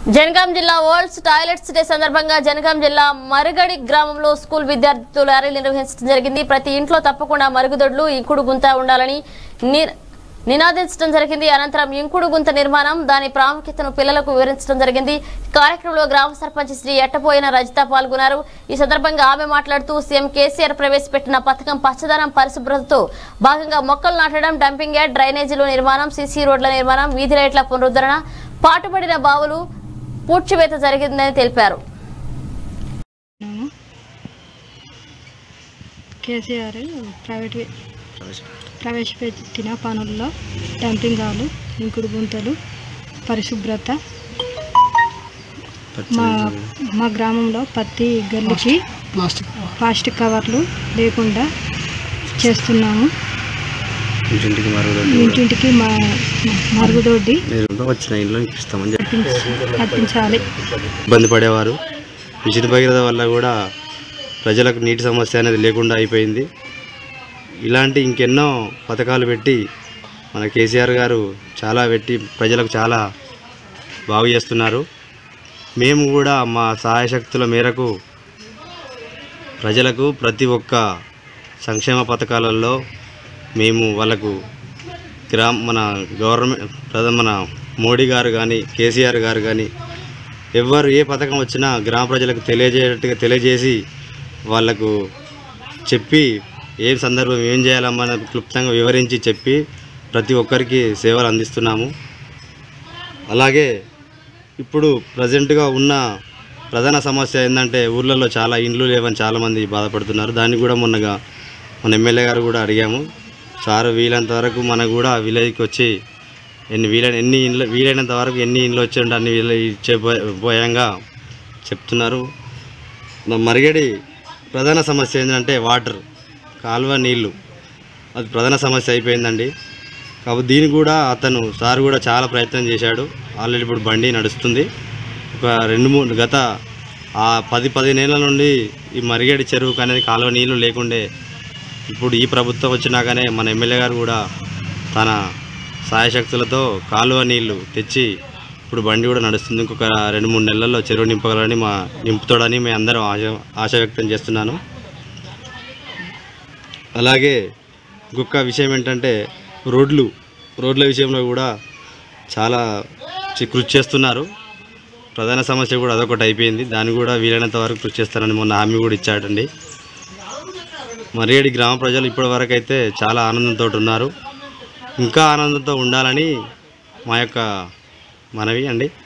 జనగాం జిల్లా world's toilets day సందర్భంగా జనగాం జిల్లా మరుగడి గ్రామంలో స్కూల్ విద్యార్థులు ర్యాలీ నిర్వహించడం జరిగింది ప్రతి ఇంట్లో తప్పకుండా మరుగుదొడ్లు ఇంకుడు గుంత ఉండాలని నిర్- నినాదించడం జరిగింది అనంతరం ఇంకుడు గుంత నిర్మాణం దాని ప్రాముఖ్యతను పిల్లలకు వివరించడం జరిగింది ఈ కార్యక్రమంలో గ్రామ సర్పంచ్ శ్రీ ఎట్టపోయిన రజిత పాల్గొన్నారు ఈ సందర్భంగా ఆమె మాట్లాడుతూ సీఎం కేసీఆర్ ప్రవేశపెట్టిన పథకం పచ్చదనం పరిశుభ్రతతో భాగంగా మొక్కలు నాటడం డంపింగ్ యార్డ్ డ్రైనేజీల నిర్మాణం సీసీ రోడ్ల నిర్మాణం వీధి లైట్ల పునరుద్ధరణ పాటుపడిన బావులు పూడ్చివేత జరిగిందని తెలిపారు ఉన్నాము. కేసీఆర్ ప్రైవేట్ ప్రవేశపెట్టిన పనుల్లో డంపింగ్ హాలు ఇంకుడు గుంతలు పరిశుభ్రత మా మా గ్రామంలో ప్రతి గల్లికి ప్లాస్టిక్ కవర్లు లేకుండా చేస్తున్నాము ఇంటింటికి మరుగుదొడ్డి ఇంటింటికి మా మరుగుదొడ్డి మీరు వచ్చిన ఇంట్లో ఇప్పిస్తామని చెప్పి కట్టించ- కట్టించాలి ఇబ్బంది పడేవారు ఉచిత భగీరథ వల్ల కూడా ప్రజలకు నీటి సమస్య అనేది లేకుండా అయిపోయింది ఇలాంటి ఇంకెన్నో పథకాలు పెట్టి మన కేసీఆర్ గారు చాలా పెట్టి ప్రజలకు చాలా బాగు చేస్తున్నారు మేము కూడా మా సహాయశక్తుల మేరకు ప్రజలకు ప్రతి ఒక్క సంక్షేమ పథకాలలో మేము వాళ్ళకు గ్రామ మన గవర్నమెంట్ ప్రధాన మన మోడీ గారు కానీ కేసీఆర్ గారు కానీ ఎవరు ఏ పథకం వచ్చినా గ్రామ ప్రజలకు తెలియజేయట్టుగా తెలియజేసి వాళ్ళకు చెప్పి ఏ సందర్భం ఏం చేయాలన్న క్లుప్తంగా వివరించి చెప్పి ప్రతి ఒక్కరికి సేవలు అందిస్తున్నాము అలాగే ఇప్పుడు ప్రజెంట్గా ఉన్న ప్రధాన సమస్య ఏంటంటే ఊర్లలో చాలా ఇండ్లు లేవని చాలామంది బాధపడుతున్నారు దాన్ని కూడా మొన్నగా మన ఎమ్మెల్యే గారు కూడా అడిగాము సార్ వీలైనంత వరకు మనకు కూడా విలేజ్కి వచ్చి ఎన్ని వీలైన ఎన్ని ఇండ్లు వీలైనంత వరకు ఎన్ని ఇండ్లు వచ్చి ఉంటే అన్ని వీళ్ళు ఇచ్చే పోయంగా చెప్తున్నారు మా మరిగడి ప్రధాన సమస్య ఏంటంటే వాటర్ కాలువ నీళ్ళు అది ప్రధాన సమస్య అయిపోయిందండి కాబట్టి దీన్ని కూడా అతను సార్ కూడా చాలా ప్రయత్నం చేశాడు ఆల్రెడీ ఇప్పుడు బండి నడుస్తుంది ఒక రెండు మూడు గత ఆ పది పదిహేనేళ్ళ నుండి ఈ మరిగడి చెరువుకు అనేది కాలువ నీళ్లు లేకుండే ఇప్పుడు ఈ ప్రభుత్వం వచ్చినాకనే మన ఎమ్మెల్యే గారు కూడా తన సాయశక్తులతో కాలువ నీళ్లు తెచ్చి ఇప్పుడు బండి కూడా నడుస్తుంది ఇంకొక రెండు మూడు నెలల్లో చెరువు నింపగలని మా నింపుతాడని మేము అందరం ఆశ ఆశ వ్యక్తం చేస్తున్నాను అలాగే ఇంకొక విషయం ఏంటంటే రోడ్లు రోడ్ల విషయంలో కూడా చాలా చి- కృషి చేస్తున్నారు ప్రధాన సమస్య కూడా అదొకటి అయిపోయింది దాన్ని కూడా వీలైనంత వరకు కృషి చేస్తారని మొన్న హామీ కూడా ఇచ్చాడండి మరియేడి గ్రామ ప్రజలు ఇప్పటి వరకు అయితే చాలా ఆనందంతో ఉన్నారు ఇంకా ఆనందంతో ఉండాలని మా యొక్క మనవి అండి